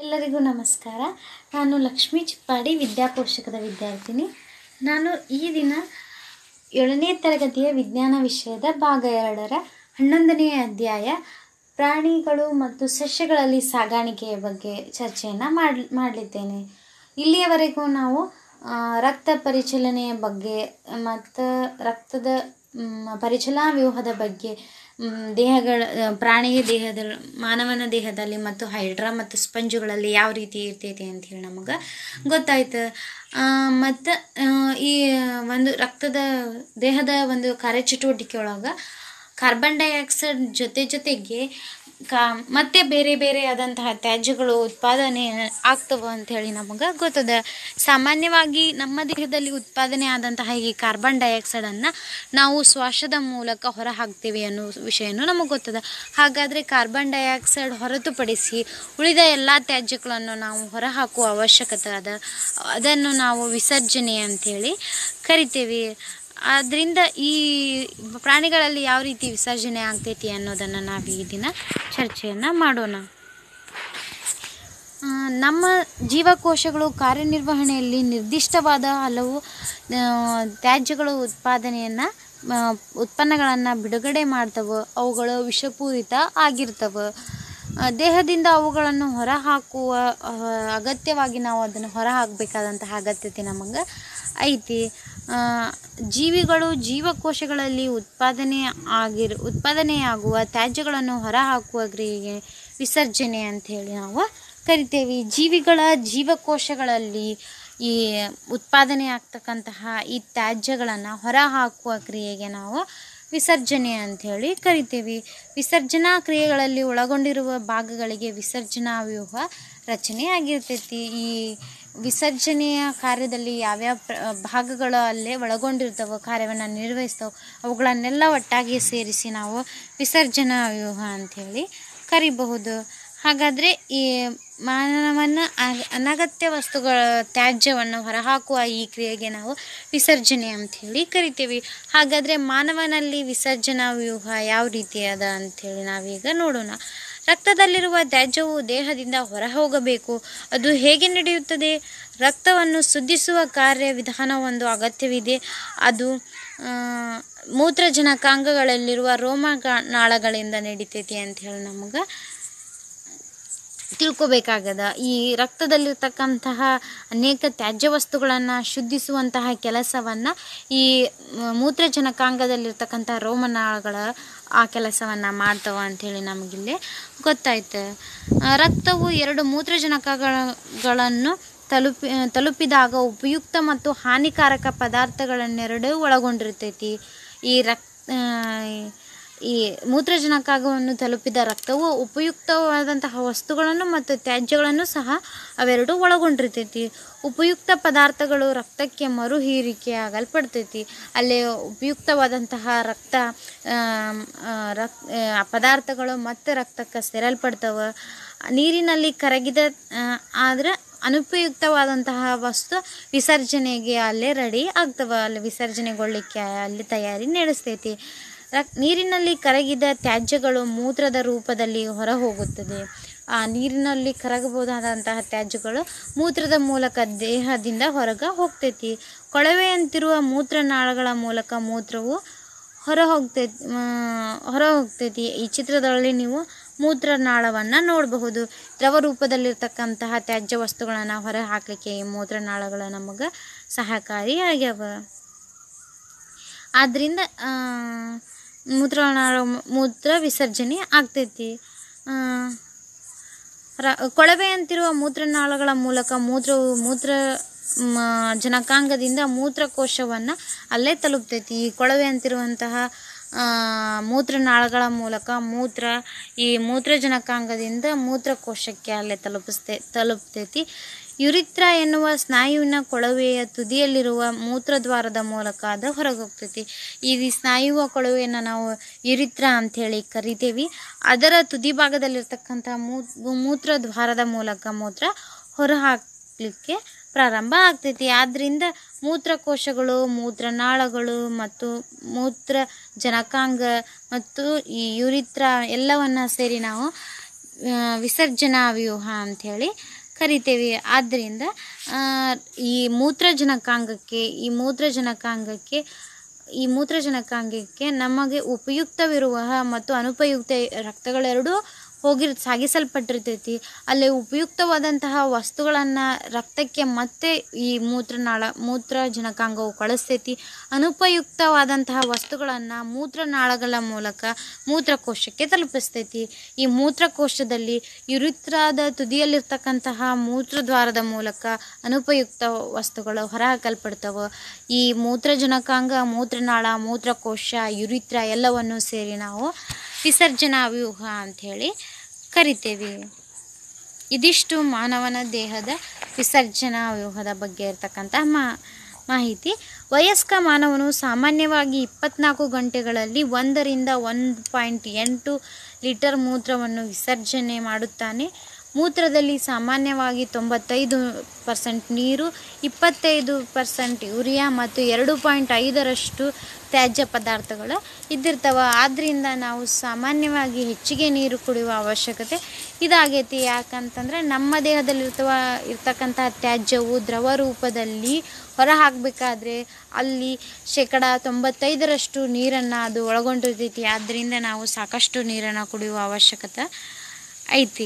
ಎಲ್ಲರಿಗೂ ನಮಸ್ಕಾರ ನಾನು ಲಕ್ಷ್ಮೀ ಚಿಪ್ಪಾಡಿ ವಿದ್ಯಾಪೋಷಕದ ವಿದ್ಯಾರ್ಥಿನಿ ನಾನು ಈ ದಿನ ಏಳನೇ ತರಗತಿಯ ವಿಜ್ಞಾನ ವಿಷಯದ ಭಾಗ ಎರಡರ ಹನ್ನೊಂದನೆಯ ಅಧ್ಯಾಯ ಪ್ರಾಣಿಗಳು ಮತ್ತು ಸಸ್ಯಗಳಲ್ಲಿ ಸಾಗಾಣಿಕೆಯ ಬಗ್ಗೆ ಚರ್ಚೆಯನ್ನು ಮಾಡ್ ಮಾಡಲಿದ್ದೇನೆ ಇಲ್ಲಿಯವರೆಗೂ ನಾವು ಆ, ರಕ್ತ ಪರಿಚಲನೆಯ ಬಗ್ಗೆ ಮತ್ತು ರಕ್ತದ ಮ್, ಪರಿಚಲನಾ ವ್ಯೂಹದ ಬಗ್ಗೆ ಮ್, ದೇಹಗಳ ಆ, ಪ್ರಾಣಿಯ ದೇಹದ ಮಾನವನ ದೇಹದಲ್ಲಿ ಮತ್ತು ಹೈಡ್ರಾ ಮತ್ತು ಸ್ಪಂಜುಗಳಲ್ಲಿ ಯಾವ ರೀತಿ ಇರ್ತೈತಿ ಅಂತ ಹೇಳಿ ನಮಗೆ ಗೊತ್ತಾಯ್ತು ಮತ್ತು ಈ ಒಂದು ರಕ್ತದ ದೇಹದ ಒಂದು ಕಾರ್ಯಚಟುವಟಿಕೆ ಒಳಗೆ ಕಾರ್ಬನ್ ಡೈಆಕ್ಸೈಡ್ ಜೊತೆ ಜೊತೆಗೆ ಕಾ ಮತ್ತೆ ಬೇರೆ ಬೇರೆ ಆದಂತಹ ತ್ಯಾಜ್ಯಗಳು ಉತ್ಪಾದನೆ ಆಗ್ತವೆ ಅಂಥೇಳಿ ನಮಗೆ ಗೊತ್ತದ ಸಾಮಾನ್ಯವಾಗಿ ನಮ್ಮ ದೇಹದಲ್ಲಿ ಉತ್ಪಾದನೆ ಆದಂತಹ ಈ ಕಾರ್ಬನ್ ಡೈಆಕ್ಸೈಡನ್ನು ನಾವು ಶ್ವಾಸದ ಮೂಲಕ ಹೊರ ಹಾಕ್ತೇವೆ ಅನ್ನೋ ವಿಷಯನೂ ನಮಗೆ ಗೊತ್ತದ ಹಾಗಾದರೆ ಕಾರ್ಬನ್ ಡೈಆಕ್ಸೈಡ್ ಹೊರತುಪಡಿಸಿ ಉಳಿದ ಎಲ್ಲ ತ್ಯಾಜ್ಯಗಳನ್ನು ನಾವು ಹೊರ ಹಾಕುವ ಅವಶ್ಯಕತೆ ಅದ ಅದನ್ನು ನಾವು ವಿಸರ್ಜನೆ ಅಂಥೇಳಿ ಕರಿತೇವೆ ಆದ್ದರಿಂದ ಈ ಪ್ರಾಣಿಗಳಲ್ಲಿ ಯಾವ ರೀತಿ ವಿಸರ್ಜನೆ ಆಗ್ತೈತಿ ಅನ್ನೋದನ್ನು ನಾವು ಈ ದಿನ ಚರ್ಚೆಯನ್ನು ಮಾಡೋಣ ಆ, ನಮ್ಮ ಜೀವಕೋಶಗಳು ಕಾರ್ಯನಿರ್ವಹಣೆಯಲ್ಲಿ ನಿರ್ದಿಷ್ಟವಾದ ಹಲವು ಆ, ತ್ಯಾಜ್ಯಗಳು ಉತ್ಪಾದನೆಯನ್ನು ಉತ್ಪನ್ನಗಳನ್ನು ಬಿಡುಗಡೆ ಮಾಡ್ತವೆ ಅವುಗಳು ವಿಷಪೂರಿತ ಆಗಿರ್ತವೆ ಆ, ದೇಹದಿಂದ ಅವುಗಳನ್ನು ಹೊರಹಾಕುವ ಆ, ಅಗತ್ಯವಾಗಿ ನಾವು ಅದನ್ನು ಹೊರ ಹಾಕಬೇಕಾದಂತಹ ಅಗತ್ಯತೆ ನಮಗೆ ಐತಿ ಆ, ಜೀವಿಗಳು ಜೀವಕೋಶಗಳಲ್ಲಿ ಉತ್ಪಾದನೆ ಆಗಿರು ಉತ್ಪಾದನೆಯಾಗುವ ತ್ಯಾಜ್ಯಗಳನ್ನು ಹೊರಹಾಕುವ ಕ್ರಿಯೆಗೆ ವಿಸರ್ಜನೆ ಅಂಥೇಳಿ ನಾವು ಕರಿತೇವೆ ಜೀವಿಗಳ ಜೀವಕೋಶಗಳಲ್ಲಿ ಈ ಉತ್ಪಾದನೆ ಆಗ್ತಕ್ಕಂತಹ ಈ ತ್ಯಾಜ್ಯಗಳನ್ನು ಹೊರಹಾಕುವ ಕ್ರಿಯೆಗೆ ನಾವು ವಿಸರ್ಜನೆ ಅಂಥೇಳಿ ಕರಿತೇವೆ ವಿಸರ್ಜನಾ ಕ್ರಿಯೆಗಳಲ್ಲಿ ಒಳಗೊಂಡಿರುವ ಭಾಗಗಳಿಗೆ ವಿಸರ್ಜನಾ ವ್ಯೂಹ ರಚನೆ ಆಗಿರ್ತೈತಿ ಈ ವಿಸರ್ಜನೆಯ ಕಾರ್ಯದಲ್ಲಿ ಯಾವ್ಯಾವ ಪ್ರ ಭಾಗಗಳು ಅಲ್ಲೇ ಒಳಗೊಂಡಿರ್ತವೆ ಕಾರ್ಯವನ್ನು ನಿರ್ವಹಿಸ್ತವೆ ಅವುಗಳನ್ನೆಲ್ಲ ಒಟ್ಟಾಗಿ ಸೇರಿಸಿ ನಾವು ವಿಸರ್ಜನಾ ವ್ಯೂಹ ಅಂಥೇಳಿ ಕರಿಬಹುದು ಹಾಗಾದರೆ ಈ ಮಾನವನ ಅಗ- ಅನಗತ್ಯ ವಸ್ತುಗಳ ತ್ಯಾಜ್ಯವನ್ನು ಹೊರಹಾಕುವ ಈ ಕ್ರಿಯೆಗೆ ನಾವು ವಿಸರ್ಜನೆ ಅಂಥೇಳಿ ಕರಿತೀವಿ ಹಾಗಾದರೆ ಮಾನವನಲ್ಲಿ ವಿಸರ್ಜನಾ ವ್ಯೂಹ ಯಾವ ರೀತಿ ಅದ ಅಂಥೇಳಿ ನಾವೀಗ ನೋಡೋಣ ರಕ್ತದಲ್ಲಿರುವ ತ್ಯಾಜ್ಯವು ದೇಹದಿಂದ ಹೊರಹೋಗಬೇಕು ಅದು ಹೇಗೆ ನಡೆಯುತ್ತದೆ ರಕ್ತವನ್ನು ಶುದ್ಧಿಸುವ ಕಾರ್ಯ ವಿಧಾನ ಒಂದು ಅಗತ್ಯವಿದೆ ಅದು ಆ, ಮೂತ್ರಜನಕಾಂಗಗಳಲ್ಲಿರುವ ರೋಮ ನಾಳಗಳಿಂದ ನಡಿತೈತಿ ಅಂತ ಹೇಳಿ ನಮಗೆ ತಿಳ್ಕೊಬೇಕಾಗದ ಈ ರಕ್ತದಲ್ಲಿರ್ತಕ್ಕಂತಹ ಅನೇಕ ತ್ಯಾಜ್ಯ ವಸ್ತುಗಳನ್ನು ಶುದ್ಧಿಸುವಂತಹ ಕೆಲಸವನ್ನು ಈ ಮ- ಮೂತ್ರಜನಕಾಂಗದಲ್ಲಿರ್ತಕ್ಕಂಥ ರೋಮನಾಳಗಳ ಆ ಕೆಲಸವನ್ನು ಮಾಡ್ತವ ಅಂಥೇಳಿ ನಮಗಿಲ್ಲಿ ಗೊತ್ತಾಯ್ತು ಆ, ರಕ್ತವು ಎರಡು ಮೂತ್ರಜನಕಗಳನ್ನು ತಲುಪಿ ತಲುಪಿದಾಗ ಉಪಯುಕ್ತ ಮತ್ತು ಹಾನಿಕಾರಕ ಪದಾರ್ಥಗಳನ್ನೆರಡೂ ಒಳಗೊಂಡಿರ್ತೈತಿ ಈ ರಕ್ ಆ, ಈ ಮೂತ್ರಜನಕಾಂಗವನ್ನು ತಲುಪಿದ ರಕ್ತವು ಉಪಯುಕ್ತವಾದಂತಹ ವಸ್ತುಗಳನ್ನು ಮತ್ತು ತ್ಯಾಜ್ಯಗಳನ್ನು ಸಹ ಅವೆರಡೂ ಒಳಗೊಂಡಿರ್ತೈತಿ ಉಪಯುಕ್ತ ಪದಾರ್ಥಗಳು ರಕ್ತಕ್ಕೆ ಮರು ಹೀರಿಕೆ ಆಗಲ್ಪಡ್ತೈತಿ ಅಲ್ಲಿ ಉಪಯುಕ್ತವಾದಂತಹ ರಕ್ತ ಆಮ್, ಆ, ರಕ್ ಆ, ಪದಾರ್ಥಗಳು ಮತ್ತೆ ರಕ್ತಕ್ಕೆ ಸೇರಲ್ಪಡ್ತವೆ ನೀರಿನಲ್ಲಿ ಕರಗಿದ ಆದರೆ ಅನುಪಯುಕ್ತವಾದಂತಹ ವಸ್ತು ವಿಸರ್ಜನೆಗೆ ಅಲ್ಲೇ ರೆಡಿ ಆಗ್ತವೆ ಅಲ್ಲಿ ವಿಸರ್ಜನೆಗೊಳ್ಳಿಕ್ಕೆ ಅಲ್ಲಿ ತಯಾರಿ ನಡೆಸ್ತೈತಿ ರಕ್ ನೀರಿನಲ್ಲಿ ಕರಗಿದ ತ್ಯಾಜ್ಯಗಳು ಮೂತ್ರದ ರೂಪದಲ್ಲಿ ಹೊರ ಹೋಗುತ್ತದೆ ಆ ನೀರಿನಲ್ಲಿ ಕರಗಬಹುದಾದಂತಹ ತ್ಯಾಜ್ಯಗಳು ಮೂತ್ರದ ಮೂಲಕ ದೇಹದಿಂದ ಹೊರಗೆ ಹೋಗ್ತೈತಿ ಕೊಳವೆಯಂತಿರುವ ಮೂತ್ರನಾಳಗಳ ಮೂಲಕ ಮೂತ್ರವು ಹೊರ ಹೋಗ್ತೈತಿ ಹೊರ ಹೋಗ್ತೈತಿ ಈ ಚಿತ್ರದಲ್ಲಿ ನೀವು ಮೂತ್ರನಾಳವನ್ನು ನೋಡಬಹುದು ದ್ರವ ರೂಪದಲ್ಲಿರ್ತಕ್ಕಂತಹ ತ್ಯಾಜ್ಯ ವಸ್ತುಗಳನ್ನು ಹೊರ ಹಾಕಲಿಕ್ಕೆ ಈ ಮೂತ್ರನಾಳಗಳು ನಮಗೆ ಸಹಕಾರಿಯಾಗ್ಯವ ಆದ್ದರಿಂದ ಆ, ಮೂತ್ರನಾಳ ಮೂತ್ರ ವಿಸರ್ಜನೆ ಆಗ್ತೈತಿ ಆ, ರ ಕೊಳವೆಯಂತಿರುವ ಮೂತ್ರನಾಳಗಳ ಮೂಲಕ ಮೂತ್ರವು ಮೂತ್ರ ಮ, ಜನಕಾಂಗದಿಂದ ಮೂತ್ರಕೋಶವನ್ನು ಅಲ್ಲೇ ತಲುಪ್ತೈತಿ ಈ ಕೊಳವೆಯಂತಿರುವಂತಹ ಆ, ಮೂತ್ರನಾಳಗಳ ಮೂಲಕ ಮೂತ್ರ ಈ ಮೂತ್ರಜನಕಾಂಗದಿಂದ ಮೂತ್ರಕೋಶಕ್ಕೆ ಅಲ್ಲೇ ತಲುಪಿಸ್ತೇ ತಲುಪ್ತೈತಿ ಯುರಿತ್ರ ಎನ್ನುವ ಸ್ನಾಯುವಿನ ಕೊಳವೆಯ ತುದಿಯಲ್ಲಿರುವ ಮೂತ್ರದ್ವಾರದ ಮೂಲಕ ಅದು ಹೊರಗೆ ಹೋಗ್ತೈತಿ ಈ ಸ್ನಾಯುವ ಕೊಳವೆಯನ್ನು ನಾವು ಯುರಿತ್ರ ಅಂಥೇಳಿ ಕರಿತೇವೆ ಅದರ ತುದಿ ಭಾಗದಲ್ಲಿರ್ತಕ್ಕಂಥ ಮೂತ್ರದ್ವಾರದ ಮೂಲಕ ಮೂತ್ರ ಹೊರಹಾಕಲಿಕ್ಕೆ ಪ್ರಾರಂಭ ಆಗ್ತೈತಿ ಆದ್ದರಿಂದ ಮೂತ್ರಕೋಶಗಳು ಮೂತ್ರನಾಳಗಳು ಮತ್ತು ಮೂತ್ರ ಜನಕಾಂಗ ಮತ್ತು ಈ ಯುರಿತ್ರ ಎಲ್ಲವನ್ನ ಸೇರಿ ನಾವು ಆ, ವಿಸರ್ಜನಾ ವ್ಯೂಹ ಅಂಥೇಳಿ ಕರಿತೇವೆ ಆದ್ದರಿಂದ ಆ, ಈ ಮೂತ್ರಜನಕಾಂಗಕ್ಕೆ ಈ ಮೂತ್ರಜನಕಾಂಗಕ್ಕೆ ಈ ಮೂತ್ರಜನಕಾಂಗಕ್ಕೆ ನಮಗೆ ಉಪಯುಕ್ತವಿರುವ ಮತ್ತು ಅನುಪಯುಕ್ತ ರಕ್ತಗಳೆರಡೂ ಹೋಗಿರ್ ಸಾಗಿಸಲ್ಪಟ್ಟಿರ್ತೈತಿ ಅಲ್ಲಿ ಉಪಯುಕ್ತವಾದಂತಹ ವಸ್ತುಗಳನ್ನು ರಕ್ತಕ್ಕೆ ಮತ್ತೆ ಈ ಮೂತ್ರನಾಳ ಮೂತ್ರಜನಕಾಂಗವು ಕಳಿಸ್ತೈತಿ ಅನುಪಯುಕ್ತವಾದಂತಹ ವಸ್ತುಗಳನ್ನು ಮೂತ್ರನಾಳಗಳ ಮೂಲಕ ಮೂತ್ರಕೋಶಕ್ಕೆ ತಲುಪಿಸ್ತೈತಿ ಈ ಮೂತ್ರಕೋಶದಲ್ಲಿ ಯುರಿತ್ರಾದ ತುದಿಯಲ್ಲಿರ್ತಕ್ಕಂತಹ ಮೂತ್ರದ್ವಾರದ ಮೂಲಕ ಅನುಪಯುಕ್ತ ವಸ್ತುಗಳು ಹೊರಹಾಕಲ್ಪಡ್ತವೆ ಈ ಮೂತ್ರಜನಕಾಂಗ ಮೂತ್ರನಾಳ ಮೂತ್ರಕೋಶ ಯುರಿತ್ರ ಎಲ್ಲವನ್ನು ಸೇರಿ ನಾವು ವಿಸರ್ಜನಾ ವ್ಯೂಹ ಅಂಥೇಳಿ ಕರಿತೇವೆ ಇದಿಷ್ಟು ಮಾನವನ ದೇಹದ ವಿಸರ್ಜನಾ ವ್ಯೂಹದ ಬಗ್ಗೆ ಇರತಕ್ಕಂತಹ ಮಾ ಮಾಹಿತಿ ವಯಸ್ಕ ಮಾನವನು ಸಾಮಾನ್ಯವಾಗಿ ಇಪ್ಪತ್ನಾಲ್ಕು ಗಂಟೆಗಳಲ್ಲಿ ಒಂದರಿಂದ ಒಂದು ಪಾಯಿಂಟ್ ಎಂಟು ಲೀಟರ್ ಮೂತ್ರವನ್ನು ವಿಸರ್ಜನೆ ಮಾಡುತ್ತಾನೆ ಮೂತ್ರದಲ್ಲಿ ಸಾಮಾನ್ಯವಾಗಿ ತೊಂಬತ್ತೈದು ಪರ್ಸೆಂಟ್ ನೀರು ಇಪ್ಪತ್ತೈದು ಪರ್ಸೆಂಟ್ ಯೂರಿಯಾ ಮತ್ತು ಎರಡು ಪಾಯಿಂಟ್ ಐದರಷ್ಟು ತ್ಯಾಜ್ಯ ಪದಾರ್ಥಗಳು ಇದ್ದಿರ್ತವೆ ಆದ್ದರಿಂದ ನಾವು ಸಾಮಾನ್ಯವಾಗಿ ಹೆಚ್ಚಿಗೆ ನೀರು ಕುಡಿಯುವ ಅವಶ್ಯಕತೆ ಇದಾಗೈತಿ ಯಾಕಂತಂದ್ರೆ ನಮ್ಮ ದೇಹದಲ್ಲಿರ್ತವ ಇರ್ತಕ್ಕಂಥ ತ್ಯಾಜ್ಯವು ದ್ರವ ರೂಪದಲ್ಲಿ ಹೊರ ಹಾಕಬೇಕಾದ್ರೆ ಅಲ್ಲಿ ಶೇಕಡ ತೊಂಬತ್ತೈದರಷ್ಟು ನೀರನ್ನು ಅದು ಒಳಗೊಂಡಿರ್ತೈತಿ ಆದ್ದರಿಂದ ನಾವು ಸಾಕಷ್ಟು ನೀರನ್ನು ಕುಡಿಯುವ ಅವಶ್ಯಕತೆ ಐತಿ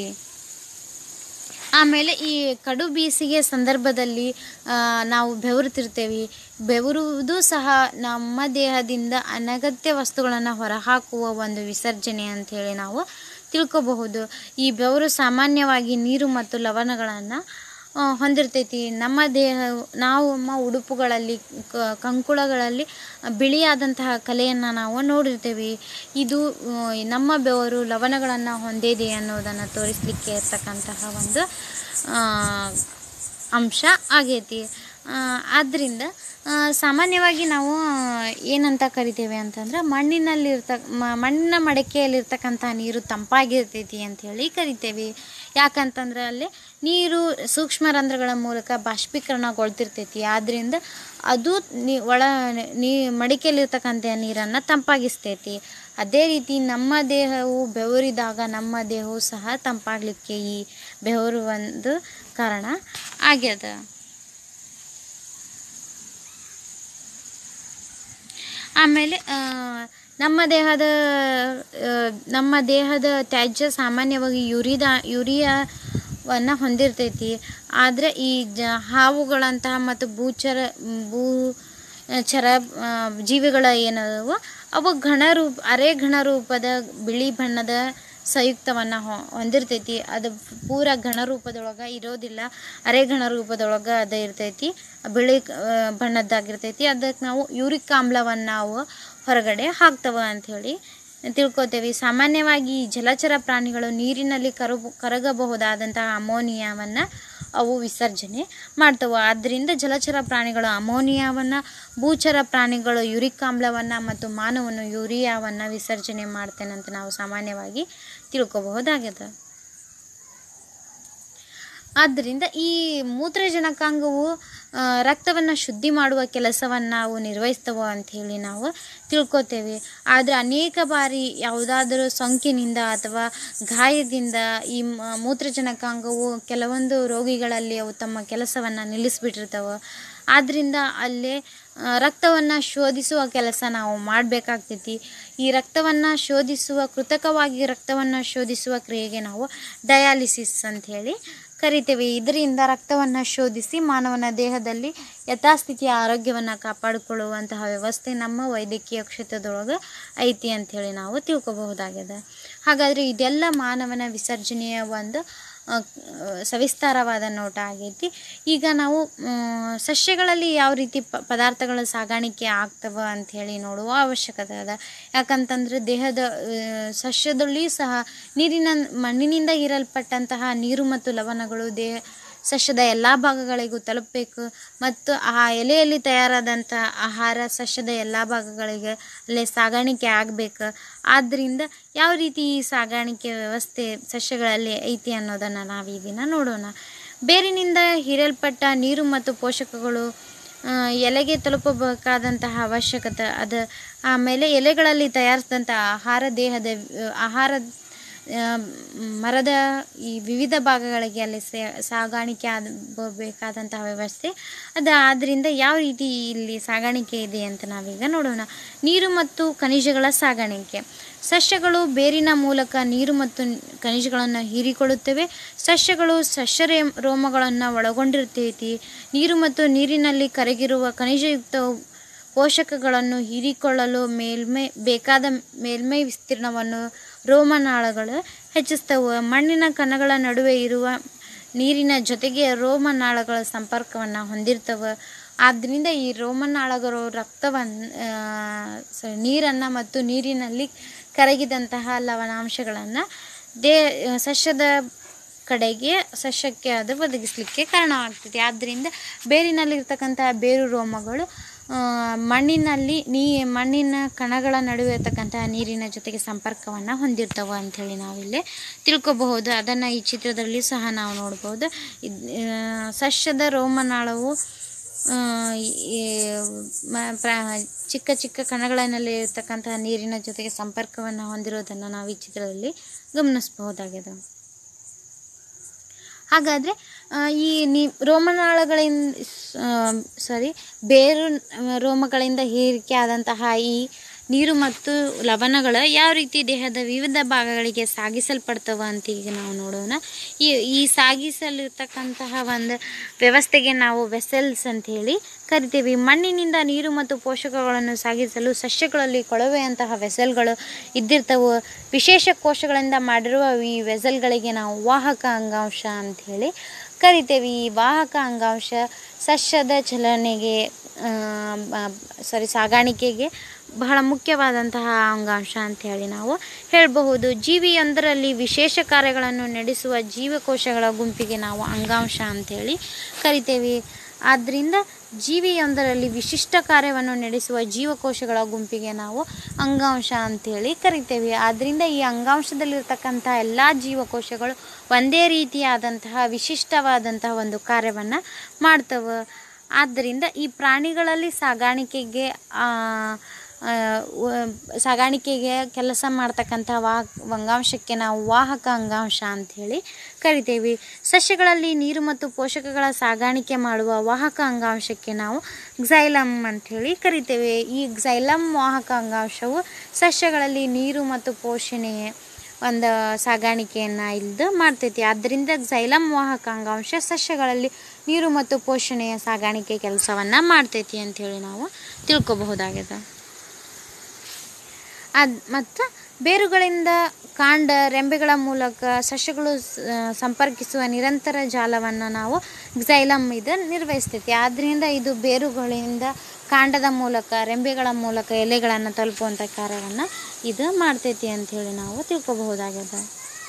ಆಮೇಲೆ ಈ ಕಡು ಬೇಸಿಗೆ ಸಂದರ್ಭದಲ್ಲಿ ಆ, ನಾವು ಬೆವರುತ್ತಿರ್ತೇವೆ ಬೆವರುವುದು ಸಹ ನಮ್ಮ ದೇಹದಿಂದ ಅನಗತ್ಯ ವಸ್ತುಗಳನ್ನು ಹೊರಹಾಕುವ ಒಂದು ವಿಸರ್ಜನೆ ಅಂಥೇಳಿ ನಾವು ತಿಳ್ಕೊಬಹುದು ಈ ಬೆವರು ಸಾಮಾನ್ಯವಾಗಿ ನೀರು ಮತ್ತು ಲವಣಗಳನ್ನು ಆ, ಹೊಂದಿರ್ತೈತಿ ನಮ್ಮ ದೇಹ ನಾವು ನಮ್ಮ ಉಡುಪುಗಳಲ್ಲಿ ಕ- ಕಂಕುಳಗಳಲ್ಲಿ ಬಿಳಿಯಾದಂತಹ ಕಲೆಯನ್ನು ನಾವು ನೋಡಿರ್ತೇವೆ ಇದು ಆ, ನಮ್ಮ ಬೆವರು ಲವಣಗಳನ್ನು ಹೊಂದಿದೆ ಅನ್ನೋದನ್ನು ತೋರಿಸಲಿಕ್ಕೆ ಇರ್ತಕ್ಕಂತಹ ಒಂದು ಆ, ಅಂಶ ಆಗೈತಿ ಆ, ಆದ್ದರಿಂದ ಆ, ಸಾಮಾನ್ಯವಾಗಿ ನಾವು ಏನಂತ ಕರಿತೇವೆ ಅಂತಂದ್ರೆ ಮಣ್ಣಿನಲ್ಲಿರ್ತ ಮ- ಮಣ್ಣಿನ ಮಡಕೆಯಲ್ಲಿರ್ತಕ್ಕಂಥ ನೀರು ತಂಪಾಗಿರ್ತೈತಿ ಅಂಥೇಳಿ ಕರಿತೇವೆ ಯಾಕಂತಂದ್ರೆ ಅಲ್ಲಿ ನೀರು ಸೂಕ್ಷ್ಮ ರಂಧ್ರಗಳ ಮೂಲಕ ಬಾಷ್ಪೀಕರಣಗೊಳ್ತಿರ್ತೈತಿ ಆದ್ದರಿಂದ ಅದು ನೀ ಒಳ ನೀ ಮಡಿಕೆಯಲ್ಲಿರ್ತಕ್ಕಂಥ ನೀರನ್ನು ತಂಪಾಗಿಸ್ತೈತಿ ಅದೇ ರೀತಿ ನಮ್ಮ ದೇಹವು ಬೆವರಿದಾಗ ನಮ್ಮ ದೇಹವು ಸಹ ತಂಪಾಗಲಿಕ್ಕೆ ಈ ಬೆವರು ಒಂದು ಕಾರಣ ಆಗ್ಯದ ಆಮೇಲೆ ಆ, ನಮ್ಮ ದೇಹದ ಆ, ನಮ್ಮ ದೇಹದ ತ್ಯಾಜ್ಯ ಸಾಮಾನ್ಯವಾಗಿ ಯುರಿದ ಯುರಿಯಾವನ್ನು ಹೊಂದಿರ್ತೈತಿ ಆದರೆ ಈ ಜ ಹಾವುಗಳಂತಹ ಮತ್ತು ಭೂಚರ ಭೂ ಚರ ಆ, ಜೀವಿಗಳ ಏನದವು ಅವು ಘನ ರೂಪ ಅರೆ ಘನ ರೂಪದ ಬಿಳಿ ಬಣ್ಣದ ಸಂಯುಕ್ತವನ್ನು ಹೊಂದಿರ್ತೈತಿ ಅದು ಪೂರ ಘನ ರೂಪದೊಳಗೆ ಇರೋದಿಲ್ಲ ಅರೆ ಘನ ರೂಪದೊಳಗೆ ಅದು ಇರ್ತೈತಿ ಬಿಳಿ ಆ, ಬಣ್ಣದ್ದಾಗಿರ್ತೈತಿ ಅದಕ್ಕೆ ನಾವು ಯೂರಿಕ್ ಆಮ್ಲವನ್ನು ನಾವು ಹೊರಗಡೆ ಹಾಕ್ತವ ಅಂಥೇಳಿ ತಿಳ್ಕೊತೇವೆ ಸಾಮಾನ್ಯವಾಗಿ ಈ ಜಲಚರ ಪ್ರಾಣಿಗಳು ನೀರಿನಲ್ಲಿ ಕರಗು ಕರಗಬಹುದಾದಂತಹ ಅಮೋನಿಯಾವನ್ನು ಅವು ವಿಸರ್ಜನೆ ಮಾಡ್ತವೆ ಆದ್ದರಿಂದ ಜಲಚರ ಪ್ರಾಣಿಗಳು ಅಮೋನಿಯಾವನ್ನು ಭೂಚರ ಪ್ರಾಣಿಗಳು ಯುರಿಕ್ ಆಮ್ಲವನ್ನು ಮತ್ತು ಮಾನವನು ಯೂರಿಯಾವನ್ನು ವಿಸರ್ಜನೆ ಮಾಡ್ತೇನೆ ಅಂತ ನಾವು ಸಾಮಾನ್ಯವಾಗಿ ತಿಳ್ಕೊಬಹುದಾಗಿದೆ ಆದ್ದರಿಂದ ಈ ಮೂತ್ರಜನಕಾಂಗವು ರಕ್ತವನ್ನು ಶುದ್ಧಿ ಮಾಡುವ ಕೆಲಸವನ್ನು ನಾವು ನಿರ್ವಹಿಸ್ತವೆ ಅಂಥೇಳಿ ನಾವು ತಿಳ್ಕೊತೇವೆ ಆದರೆ ಅನೇಕ ಬಾರಿ ಯಾವುದಾದರೂ ಸೋಂಕಿನಿಂದ ಅಥವಾ ಗಾಯದಿಂದ ಈ ಮ- ಮೂತ್ರಜನಕಾಂಗವು ಕೆಲವೊಂದು ರೋಗಿಗಳಲ್ಲಿ ಅವು ತಮ್ಮ ಕೆಲಸವನ್ನು ನಿಲ್ಲಿಸ್ಬಿಟ್ಟಿರ್ತವೆ ಆದ್ದರಿಂದ ಅಲ್ಲೇ ರಕ್ತವನ್ನು ಶೋಧಿಸುವ ಕೆಲಸ ನಾವು ಮಾಡಬೇಕಾಗ್ತೈತಿ ಈ ರಕ್ತವನ್ನು ಶೋಧಿಸುವ ಕೃತಕವಾಗಿ ರಕ್ತವನ್ನು ಶೋಧಿಸುವ ಕ್ರಿಯೆಗೆ ನಾವು ಡಯಾಲಿಸಿಸ್ ಅಂಥೇಳಿ ಕರಿತೇವೆ ಇದರಿಂದ ರಕ್ತವನ್ನು ಶೋಧಿಸಿ ಮಾನವನ ದೇಹದಲ್ಲಿ ಯಥಾಸ್ಥಿತಿಯ ಆರೋಗ್ಯವನ್ನು ಕಾಪಾಡಿಕೊಳ್ಳುವಂತಹ ವ್ಯವಸ್ಥೆ ನಮ್ಮ ವೈದ್ಯಕೀಯ ಕ್ಷೇತ್ರದೊಳಗೆ ಐತಿ ಅಂಥೇಳಿ ನಾವು ತಿಳ್ಕೊಬಹುದಾಗಿದೆ ಹಾಗಾದರೆ ಇದೆಲ್ಲ ಮಾನವನ ವಿಸರ್ಜನೆಯ ಒಂದು ಆ, ಸವಿಸ್ತಾರವಾದ ನೋಟ ಆಗೈತಿ ಈಗ ನಾವು ಮ್, ಸಸ್ಯಗಳಲ್ಲಿ ಯಾವ ರೀತಿ ಪ ಪದಾರ್ಥಗಳ ಸಾಗಾಣಿಕೆ ಆಗ್ತವ ಅಂಥೇಳಿ ನೋಡುವ ಅವಶ್ಯಕತೆ ಅದ ಯಾಕಂತಂದ್ರೆ ದೇಹದ ಆ, ಸಸ್ಯದಲ್ಲಿ ಸಹ ನೀರಿನ ಮಣ್ಣಿನಿಂದ ಹೀರಲ್ಪಟ್ಟಂತಹ ನೀರು ಮತ್ತು ಲವಣಗಳು ದೇಹ ಸಸ್ಯದ ಎಲ್ಲ ಭಾಗಗಳಿಗೂ ತಲುಪಬೇಕು ಮತ್ತು ಆ ಎಲೆಯಲ್ಲಿ ತಯಾರಾದಂಥ ಆಹಾರ ಸಸ್ಯದ ಎಲ್ಲ ಭಾಗಗಳಿಗೆ ಅಲ್ಲೇ ಸಾಗಾಣಿಕೆ ಆಗಬೇಕು ಆದ್ದರಿಂದ ಯಾವ ರೀತಿ ಈ ಸಾಗಾಣಿಕೆ ವ್ಯವಸ್ಥೆ ಸಸ್ಯಗಳಲ್ಲಿ ಐತಿ ಅನ್ನೋದನ್ನು ನಾವು ಈ ದಿನ ನೋಡೋಣ ಬೇರಿನಿಂದ ಹೀರಲ್ಪಟ್ಟ ನೀರು ಮತ್ತು ಪೋಷಕಗಳು ಆ, ಎಲೆಗೆ ತಲುಪಬೇಕಾದಂತಹ ಅವಶ್ಯಕತೆ ಅದು ಆಮೇಲೆ ಎಲೆಗಳಲ್ಲಿ ತಯಾರಿಸಿದಂಥ ಆಹಾರ ದೇಹದ ಆ, ಆಹಾರ ಆ, ಮರದ ಈ ವಿವಿಧ ಭಾಗಗಳಿಗೆ ಅಲ್ಲಿ ಸೇ- ಸಾಗಾಣಿಕೆ ಆದ ಬ- ಬೇಕಾದಂತಹ ವ್ಯವಸ್ಥೆ ಅದು ಆದ್ದರಿಂದ ಯಾವ ರೀತಿ ಇಲ್ಲಿ ಸಾಗಾಣಿಕೆ ಇದೆ ಅಂತ ನಾವೀಗ ನೋಡೋಣ ನೀರು ಮತ್ತು ಖನಿಜಗಳ ಸಾಗಾಣಿಕೆ ಸಸ್ಯಗಳು ಬೇರಿನ ಮೂಲಕ ನೀರು ಮತ್ತು ಖನಿಜಗಳನ್ನು ಹೀರಿಕೊಳ್ಳುತ್ತವೆ ಸಸ್ಯಗಳು ಸಸ್ಯ ರೇ- ರೋಮಗಳನ್ನು ಒಳಗೊಂಡಿರ್ತೈತಿ ನೀರು ಮತ್ತು ನೀರಿನಲ್ಲಿ ಕರಗಿರುವ ಖನಿಜಯುಕ್ತ ಪೋಷಕಗಳನ್ನು ಹೀರಿಕೊಳ್ಳಲು ಮೇಲ್ಮೈ ಬೇಕಾದ ಮೇಲ್ಮೈ ವಿಸ್ತೀರ್ಣವನ್ನು ರೋಮನಾಳಗಳು ಹೆಚ್ಚಿಸ್ತವೆ ಮಣ್ಣಿನ ಕಣಗಳ ನಡುವೆ ಇರುವ ನೀರಿನ ಜೊತೆಗೆ ರೋಮನಾಳಗಳ ಸಂಪರ್ಕವನ್ನು ಹೊಂದಿರ್ತವೆ ಆದ್ದರಿಂದ ಈ ರೋಮನಾಳಗಳು ರಕ್ತವನ್ನು ನೀರನ್ನು ಮತ್ತು ನೀರಿನಲ್ಲಿ ಕರಗಿದಂತಹ ಲವಣಾಂಶಗಳನ್ನು ದೇ ಸಸ್ಯದ ಕಡೆಗೆ ಸಸ್ಯಕ್ಕೆ ಅದು ಒದಗಿಸಲಿಕ್ಕೆ ಕಾರಣವಾಗ್ತದೆ ಆದ್ದರಿಂದ ಬೇರಿನಲ್ಲಿರ್ತಕ್ಕಂತಹ ಬೇರು ರೋಮಗಳು ಆ, ಮಣ್ಣಿನಲ್ಲಿ ನೀ ಮಣ್ಣಿನ ಕಣಗಳ ನಡುವೆ ಇರ್ತಕ್ಕಂತಹ ನೀರಿನ ಜೊತೆಗೆ ಸಂಪರ್ಕವನ್ನು ಹೊಂದಿರ್ತವೆ ಅಂಥೇಳಿ ನಾವಿಲ್ಲಿ ತಿಳ್ಕೊಬಹುದು ಅದನ್ನು ಈ ಚಿತ್ರದಲ್ಲಿ ಸಹ ನಾವು ನೋಡ್ಬೋದು ಇದ್ ಆ, ಸಸ್ಯದ ರೋಮನಾಳವು ಆ, ಈ ಮ- ಪ್ರ- ಚಿಕ್ಕ ಚಿಕ್ಕ ಕಣಗಳಲ್ಲಿ ಇರ್ತಕ್ಕಂತಹ ನೀರಿನ ಜೊತೆಗೆ ಸಂಪರ್ಕವನ್ನು ಹೊಂದಿರೋದನ್ನು ನಾವು ಈ ಚಿತ್ರದಲ್ಲಿ ಗಮನಿಸಬಹುದಾಗಿದೆ ಹಾಗಾದರೆ ಈ ನೀ ರೋಮನಾಳಗಳಿಂದ ಸಾರಿ ಬೇರು ಆ, ರೋಮಗಳಿಂದ ಹೀರಿಕೆ ಆದಂತಹ ಈ ನೀರು ಮತ್ತು ಲವಣಗಳು ಯಾವ ರೀತಿ ದೇಹದ ವಿವಿಧ ಭಾಗಗಳಿಗೆ ಸಾಗಿಸಲ್ಪಡ್ತವೆ ಅಂತ ಈಗ ನಾವು ನೋಡೋಣ ಈ ಈ ಸಾಗಿಸಲಿರ್ತಕ್ಕಂತಹ ಒಂದು ವ್ಯವಸ್ಥೆಗೆ ನಾವು ವೆಸೆಲ್ಸ್ ಅಂತ ಹೇಳಿ ಕರಿತೀವಿ ಮಣ್ಣಿನಿಂದ ನೀರು ಮತ್ತು ಪೋಷಕಗಳನ್ನು ಸಾಗಿಸಲು ಸಸ್ಯಗಳಲ್ಲಿ ಕೊಳವೆಯಂತಹ ವೆಸಲ್ಗಳು ಇದ್ದಿರ್ತವೆ ವಿಶೇಷ ಕೋಶಗಳಿಂದ ಮಾಡಿರುವ ಈ ವೆಸಲ್ಗಳಿಗೆ ನಾವು ವಾಹಕ ಅಂಗಾಂಶ ಅಂಥೇಳಿ ಕರಿತೇವೆ ಈ ವಾಹಕ ಅಂಗಾಂಶ ಸಸ್ಯದ ಚಲನೆಗೆ ಸಾರಿ ಸಾಗಾಣಿಕೆಗೆ ಬಹಳ ಮುಖ್ಯವಾದಂತಹ ಅಂಗಾಂಶ ಅಂತ ಹೇಳಿ ನಾವು ಹೇಳಬಹುದು ಜೀವಿಯೊಂದರಲ್ಲಿ ವಿಶೇಷ ಕಾರ್ಯಗಳನ್ನು ನಡೆಸುವ ಜೀವಕೋಶಗಳ ಗುಂಪಿಗೆ ನಾವು ಅಂಗಾಂಶ ಅಂಥೇಳಿ ಕರಿತೇವೆ ಆದ್ದರಿಂದ ಜೀವಿಯೊಂದರಲ್ಲಿ ವಿಶಿಷ್ಟ ಕಾರ್ಯವನ್ನು ನಡೆಸುವ ಜೀವಕೋಶಗಳ ಗುಂಪಿಗೆ ನಾವು ಅಂಗಾಂಶ ಅಂಥೇಳಿ ಕರಿತೇವೆ ಆದ್ದರಿಂದ ಈ ಅಂಗಾಂಶದಲ್ಲಿರ್ತಕ್ಕಂಥ ಎಲ್ಲ ಜೀವಕೋಶಗಳು ಒಂದೇ ರೀತಿಯಾದಂತಹ ವಿಶಿಷ್ಟವಾದಂತಹ ಒಂದು ಕಾರ್ಯವನ್ನು ಮಾಡ್ತವೆ ಆದ್ದರಿಂದ ಈ ಪ್ರಾಣಿಗಳಲ್ಲಿ ಸಾಗಾಣಿಕೆಗೆ ಆ, ಆ, ವ- ಸಾಗಾಣಿಕೆಗೆ ಕೆಲಸ ಮಾಡ್ತಕ್ಕಂಥ ವಾ ಅಂಗಾಂಶಕ್ಕೆ ನಾವು ವಾಹಕ ಅಂಗಾಂಶ ಅಂಥೇಳಿ ಕರಿತೇವೆ ಸಸ್ಯಗಳಲ್ಲಿ ನೀರು ಮತ್ತು ಪೋಷಕಗಳ ಸಾಗಾಣಿಕೆ ಮಾಡುವ ವಾಹಕ ಅಂಗಾಂಶಕ್ಕೆ ನಾವು ಗ್ಸೈಲಮ್ ಅಂಥೇಳಿ ಕರಿತೇವೆ ಈ ಗ್ಸೈಲಮ್ ವಾಹಕ ಅಂಗಾಂಶವು ಸಸ್ಯಗಳಲ್ಲಿ ನೀರು ಮತ್ತು ಪೋಷಣೆ ಒಂದು ಸಾಗಾಣಿಕೆಯನ್ನು ಇಲ್ದು ಮಾಡ್ತೈತಿ ಆದ್ದರಿಂದ ಗ್ಸೈಲಮ್ ವಾಹಕ ಅಂಗಾಂಶ ಸಸ್ಯಗಳಲ್ಲಿ ನೀರು ಮತ್ತು ಪೋಷಣೆಯ ಸಾಗಾಣಿಕೆ ಕೆಲಸವನ್ನು ಮಾಡ್ತೈತಿ ಅಂಥೇಳಿ ನಾವು ತಿಳ್ಕೊಬಹುದಾಗಿದೆ ಅದ್ ಮತ್ತು ಬೇರುಗಳಿಂದ ಕಾಂಡ ರೆಂಬೆಗಳ ಮೂಲಕ ಸಸ್ಯಗಳು ಸ- ಸಂಪರ್ಕಿಸುವ ನಿರಂತರ ಜಾಲವನ್ನು ನಾವು ಗ್ಸೈಲಮ್ ಇದು ನಿರ್ವಹಿಸ್ತೈತಿ ಆದ್ದರಿಂದ ಇದು ಬೇರುಗಳಿಂದ ಕಾಂಡದ ಮೂಲಕ ರೆಂಬೆಗಳ ಮೂಲಕ ಎಲೆಗಳನ್ನು ತಲುಪುವಂಥ ಕಾರ್ಯವನ್ನು ಇದು ಮಾಡ್ತೈತಿ ಅಂಥೇಳಿ ನಾವು ತಿಳ್ಕೊಬಹುದಾಗಿದೆ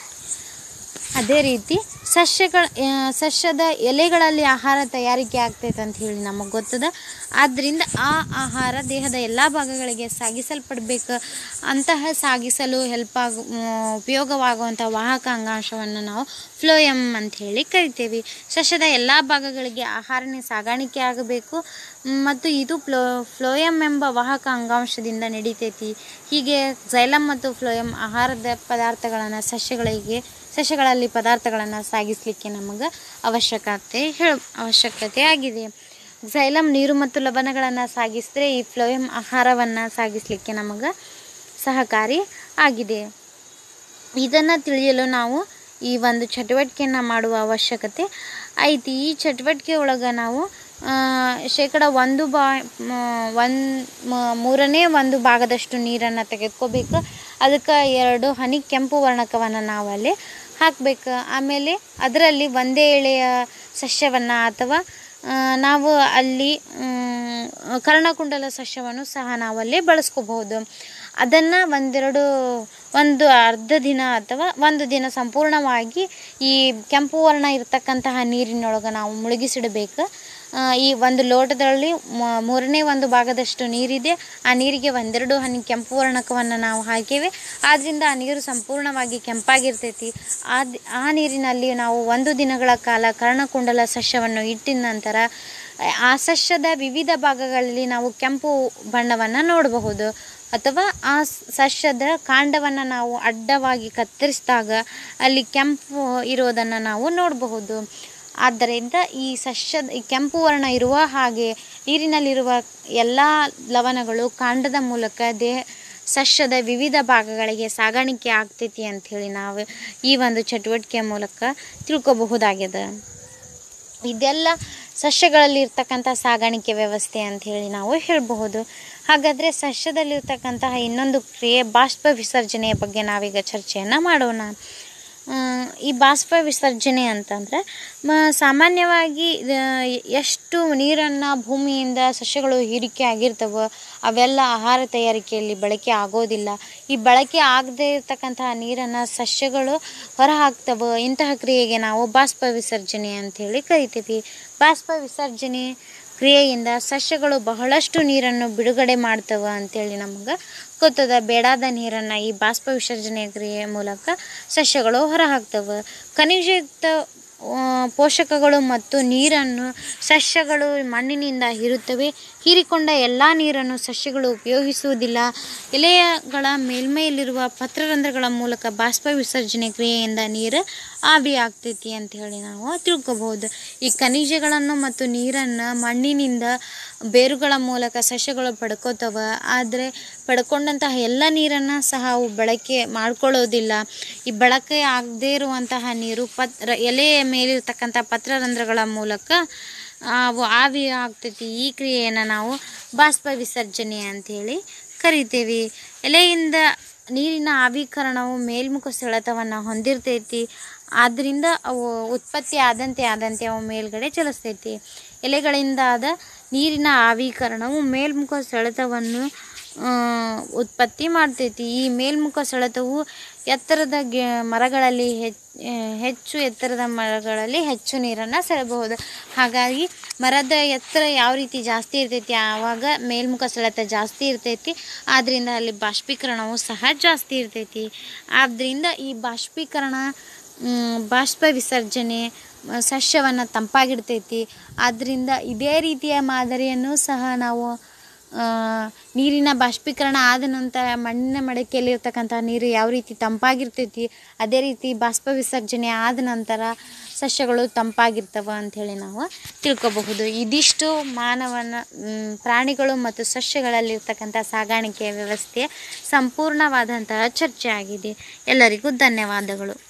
ಅದೇ ರೀತಿ ಸಸ್ಯಗಳ ಆ, ಸಸ್ಯದ ಎಲೆಗಳಲ್ಲಿ ಆಹಾರ ತಯಾರಿಕೆ ಆಗ್ತೈತೆ ಅಂತ ಹೇಳಿ ನಮಗೆ ಗೊತ್ತದ ಆದ್ದರಿಂದ ಆ ಆಹಾರ ದೇಹದ ಎಲ್ಲ ಭಾಗಗಳಿಗೆ ಸಾಗಿಸಲ್ಪಡಬೇಕು ಅಂತಹ ಸಾಗಿಸಲು ಹೆಲ್ಪ್ ಆಗ ಉಪಯೋಗವಾಗುವಂಥ ವಾಹಕ ಅಂಗಾಂಶವನ್ನು ನಾವು ಫ್ಲೋಯಮ್ ಅಂತ ಹೇಳಿ ಕರಿತೇವೆ ಸಸ್ಯದ ಎಲ್ಲ ಭಾಗಗಳಿಗೆ ಆಹಾರನೇ ಸಾಗಾಣಿಕೆ ಆಗಬೇಕು ಮ್, ಮತ್ತು ಇದು ಫ್ಲೋ ಫ್ಲೋಯಮ್ ಎಂಬ ವಾಹಕ ಅಂಗಾಂಶದಿಂದ ನಡೀತೈತಿ ಹೀಗೆ ಝೈಲಮ್ ಮತ್ತು ಫ್ಲೋಯಮ್ ಆಹಾರದ ಪದಾರ್ಥಗಳನ್ನು ಸಸ್ಯಗಳಿಗೆ ಸಸ್ಯಗಳಲ್ಲಿ ಪದಾರ್ಥಗಳನ್ನು ಸಾಗಿಸಲಿಕ್ಕೆ ನಮಗೆ ಅವಶ್ಯಕತೆ ಹೇಳ ಅವಶ್ಯಕತೆ ಆಗಿದೆ ಝೈಲಮ್ ನೀರು ಮತ್ತು ಲವಣಗಳನ್ನು ಸಾಗಿಸಿದ್ರೆ ಈ ಫ್ಲೋಯಮ್ ಆಹಾರವನ್ನು ಸಾಗಿಸಲಿಕ್ಕೆ ನಮಗೆ ಸಹಕಾರಿ ಆಗಿದೆ ಇದನ್ನು ತಿಳಿಯಲು ನಾವು ಈ ಒಂದು ಚಟುವಟಿಕೆಯನ್ನು ಮಾಡುವ ಅವಶ್ಯಕತೆ ಐತಿ ಈ ಚಟುವಟಿಕೆ ಒಳಗೆ ನಾವು ಆ, ಶೇಕಡ ಒಂದು ಬಾ ಒಂದು ಮೂರನೇ ಒಂದು ಭಾಗದಷ್ಟು ನೀರನ್ನು ತೆಗೆದುಕೋಬೇಕು ಅದಕ್ಕೆ ಎರಡು ಹನಿ ಕೆಂಪು ವರ್ಣಕವನ್ನು ನಾವು ಅಲ್ಲಿ ಹಾಕಬೇಕು ಆಮೇಲೆ ಅದರಲ್ಲಿ ಒಂದೇ ಎಳೆಯ ಸಸ್ಯವನ್ನು ಅಥವಾ ಆ, ನಾವು ಅಲ್ಲಿ ಮ್, ಕರ್ಣಕುಂಡಲ ಸಸ್ಯವನ್ನು ಸಹ ನಾವಲ್ಲಿ ಬಳಸ್ಕೋಬಹುದು ಅದನ್ನು ಒಂದೆರಡು ಒಂದು ಅರ್ಧ ದಿನ ಅಥವಾ ಒಂದು ದಿನ ಸಂಪೂರ್ಣವಾಗಿ ಈ ಕೆಂಪು ವರ್ಣ ಇರತಕ್ಕಂತಹ ನೀರಿನೊಳಗೆ ನಾವು ಮುಳುಗಿಸಿಡಬೇಕು ಆ, ಈ ಒಂದು ಲೋಟದಲ್ಲಿ ಮ- ಮೂರನೇ ಒಂದು ಭಾಗದಷ್ಟು ನೀರಿದೆ ಆ ನೀರಿಗೆ ಒಂದೆರಡು ಹನಿ ಕೆಂಪು ವರ್ಣಕವನ್ನು ನಾವು ಹಾಕೇವೆ ಆದ್ದರಿಂದ ಆ ನೀರು ಸಂಪೂರ್ಣವಾಗಿ ಕೆಂಪಾಗಿರ್ತೈತಿ ಆ ದಿ- ಆ ನೀರಿನಲ್ಲಿ ನಾವು ಒಂದು ದಿನಗಳ ಕಾಲ ಕರ್ಣಕುಂಡಲ ಸಸ್ಯವನ್ನು ಇಟ್ಟಿದ ನಂತರ ಆ ಸಸ್ಯದ ವಿವಿಧ ಭಾಗಗಳಲ್ಲಿ ನಾವು ಕೆಂಪು ಬಣ್ಣವನ್ನು ನೋಡಬಹುದು ಅಥವಾ ಆ ಸ್- ಸಸ್ಯದ ಕಾಂಡವನ್ನು ನಾವು ಅಡ್ಡವಾಗಿ ಕತ್ತರಿಸಿದಾಗ ಅಲ್ಲಿ ಕೆಂಪು ಇರೋದನ್ನು ನಾವು ನೋಡಬಹುದು ಆದ್ದರಿಂದ ಈ ಸಸ್ಯದ ಈ ಕೆಂಪು ವರ್ಣ ಇರುವ ಹಾಗೆ ನೀರಿನಲ್ಲಿರುವ ಎಲ್ಲ ಲವಣಗಳು ಕಾಂಡದ ಮೂಲಕ ದೇಹ ಸಸ್ಯದ ವಿವಿಧ ಭಾಗಗಳಿಗೆ ಸಾಗಾಣಿಕೆ ಆಗ್ತೈತಿ ಅಂಥೇಳಿ ನಾವು ಈ ಒಂದು ಚಟುವಟಿಕೆ ಮೂಲಕ ತಿಳ್ಕೊಬಹುದಾಗ್ಯದ ಇದೆಲ್ಲ ಸಸ್ಯಗಳಲ್ಲಿ ಇರ್ತಕ್ಕಂಥ ಸಾಗಾಣಿಕೆ ವ್ಯವಸ್ಥೆ ಅಂತ ಹೇಳಿ ನಾವು ಹೇಳಬಹುದು ಹಾಗಾದರೆ ಸಸ್ಯದಲ್ಲಿರ್ತಕ್ಕಂತಹ ಇನ್ನೊಂದು ಕ್ರಿಯೆ ಬಾಷ್ಪ ವಿಸರ್ಜನೆಯ ಬಗ್ಗೆ ನಾವೀಗ ಚರ್ಚೆಯನ್ನು ಮಾಡೋಣ ಆ, ಈ ಬಾಷ್ಪ ವಿಸರ್ಜನೆ ಅಂತಂದರೆ ಮ ಸಾಮಾನ್ಯವಾಗಿ ಆ, ಎಷ್ಟು ನೀರನ್ನು ಭೂಮಿಯಿಂದ ಸಸ್ಯಗಳು ಹೀರಿಕೆ ಆಗಿರ್ತವೋ ಅವೆಲ್ಲ ಆಹಾರ ತಯಾರಿಕೆಯಲ್ಲಿ ಬಳಕೆ ಆಗೋದಿಲ್ಲ ಈ ಬಳಕೆ ಆಗದೇ ಇರತಕ್ಕಂತಹ ನೀರನ್ನು ಸಸ್ಯಗಳು ಹೊರಹಾಕ್ತವೆ ಇಂತಹ ಕ್ರಿಯೆಗೆ ನಾವು ಬಾಷ್ಪ ವಿಸರ್ಜನೆ ಅಂಥೇಳಿ ಕರಿತೀವಿ ಬಾಷ್ಪ ವಿಸರ್ಜನೆ ಕ್ರಿಯೆಯಿಂದ ಸಸ್ಯಗಳು ಬಹಳಷ್ಟು ನೀರನ್ನು ಬಿಡುಗಡೆ ಮಾಡ್ತವೆ ಅಂತೇಳಿ ನಮ್ಗೆ ಗೊತ್ತದ ಬೇಡಾದ ನೀರನ್ನು ಈ ಬಾಷ್ಪ ವಿಸರ್ಜನೆ ಕ್ರಿಯೆ ಮೂಲಕ ಸಸ್ಯಗಳು ಹೊರಹಾಕ್ತವೆ ಖನಿಜಯುಕ್ತ ಆ, ಪೋಷಕಗಳು ಮತ್ತು ನೀರನ್ನು ಸಸ್ಯಗಳು ಮಣ್ಣಿನಿಂದ ಹೀರುತ್ತವೆ ಹೀರಿಕೊಂಡ ಎಲ್ಲ ನೀರನ್ನು ಸಸ್ಯಗಳು ಉಪಯೋಗಿಸುವುದಿಲ್ಲ ಎಲೆಗಳ ಮೇಲ್ಮೈಯಲ್ಲಿರುವ ಪತ್ರರಂಧ್ರಗಳ ಮೂಲಕ ಬಾಷ್ಪ ವಿಸರ್ಜನೆ ಕ್ರಿಯೆಯಿಂದ ನೀರು ಆವಿಯಾಗ್ತೈತಿ ಅಂತ ಹೇಳಿ ನಾವು ತಿಳ್ಕೊಬಹುದು ಈ ಖನಿಜಗಳನ್ನು ಮತ್ತು ನೀರನ್ನು ಮಣ್ಣಿನಿಂದ ಬೇರುಗಳ ಮೂಲಕ ಸಸ್ಯಗಳು ಪಡ್ಕೋತವ ಆದರೆ ಪಡ್ಕೊಂಡಂತಹ ಎಲ್ಲ ನೀರನ್ನು ಸಹ ಅವು ಬಳಕೆ ಮಾಡ್ಕೊಳ್ಳೋದಿಲ್ಲ ಈ ಬಳಕೆ ಆಗದೇ ಇರುವಂತಹ ನೀರು ಪತ್ರ ಎಲೆಯ ಮೇಲಿರ್ತಕ್ಕಂಥ ಪತ್ರರಂಧ್ರಗಳ ಮೂಲಕ ಅವು ಆವಿ ಆಗ್ತೈತಿ ಈ ಕ್ರಿಯೆಯನ್ನು ನಾವು ಬಾಷ್ಪ ವಿಸರ್ಜನೆ ಅಂಥೇಳಿ ಕರಿತೇವೆ ಎಲೆಯಿಂದ ನೀರಿನ ಆವಿಕರಣವು ಮೇಲ್ಮುಖ ಸೆಳೆತವನ್ನು ಹೊಂದಿರ್ತೈತಿ ಆದ್ದರಿಂದ ಅವು ಉತ್ಪತ್ತಿ ಆದಂತೆ ಆದಂತೆ ಅವು ಮೇಲ್ಗಡೆ ಚಲಿಸ್ತೈತಿ ಎಲೆಗಳಿಂದ ಆದ ನೀರಿನ ಆವೀಕರಣವು ಮೇಲ್ಮುಖ ಸೆಳೆತವನ್ನು ಆ, ಉತ್ಪತ್ತಿ ಮಾಡ್ತೈತಿ ಈ ಮೇಲ್ಮುಖ ಸೆಳೆತವು ಎತ್ತರದ ಗಿ ಮರಗಳಲ್ಲಿ ಹೆಚ್ಚು ಹೆಚ್ಚು ಎತ್ತರದ ಮರಗಳಲ್ಲಿ ಹೆಚ್ಚು ನೀರನ್ನು ಸೆಳೆಬಹುದು ಹಾಗಾಗಿ ಮರದ ಎತ್ತರ ಯಾವ ರೀತಿ ಜಾಸ್ತಿ ಇರ್ತೈತಿ ಆವಾಗ ಮೇಲ್ಮುಖ ಸೆಳೆತ ಜಾಸ್ತಿ ಇರ್ತೈತಿ ಆದ್ದರಿಂದ ಅಲ್ಲಿ ಬಾಷ್ಪೀಕರಣವು ಸಹ ಜಾಸ್ತಿ ಇರ್ತೈತಿ ಆದ್ದರಿಂದ ಈ ಬಾಷ್ಪೀಕರಣ ಮ್, ಬಾಷ್ಪ ವಿಸರ್ಜನೆ ಸಸ್ಯವನ್ನು ತಂಪಾಗಿಡ್ತೈತಿ ಆದ್ದರಿಂದ ಇದೇ ರೀತಿಯ ಮಾದರಿಯನ್ನು ಸಹ ನಾವು ಆ, ನೀರಿನ ಬಾಷ್ಪೀಕರಣ ಆದ ನಂತರ ಮಣ್ಣಿನ ಮಡಕೆಯಲ್ಲಿರ್ತಕ್ಕಂಥ ನೀರು ಯಾವ ರೀತಿ ತಂಪಾಗಿರ್ತೈತಿ ಅದೇ ರೀತಿ ಬಾಷ್ಪ ವಿಸರ್ಜನೆ ಆದ ನಂತರ ಸಸ್ಯಗಳು ತಂಪಾಗಿರ್ತವೆ ಅಂಥೇಳಿ ನಾವು ತಿಳ್ಕೊಬಹುದು ಇದಿಷ್ಟು ಮಾನವನ ಮ್, ಪ್ರಾಣಿಗಳು ಮತ್ತು ಸಸ್ಯಗಳಲ್ಲಿರ್ತಕ್ಕಂಥ ಸಾಗಾಣಿಕೆಯ ವ್ಯವಸ್ಥೆಯ ಸಂಪೂರ್ಣವಾದಂತಹ ಚರ್ಚೆ ಆಗಿದೆ ಎಲ್ಲರಿಗೂ ಧನ್ಯವಾದಗಳು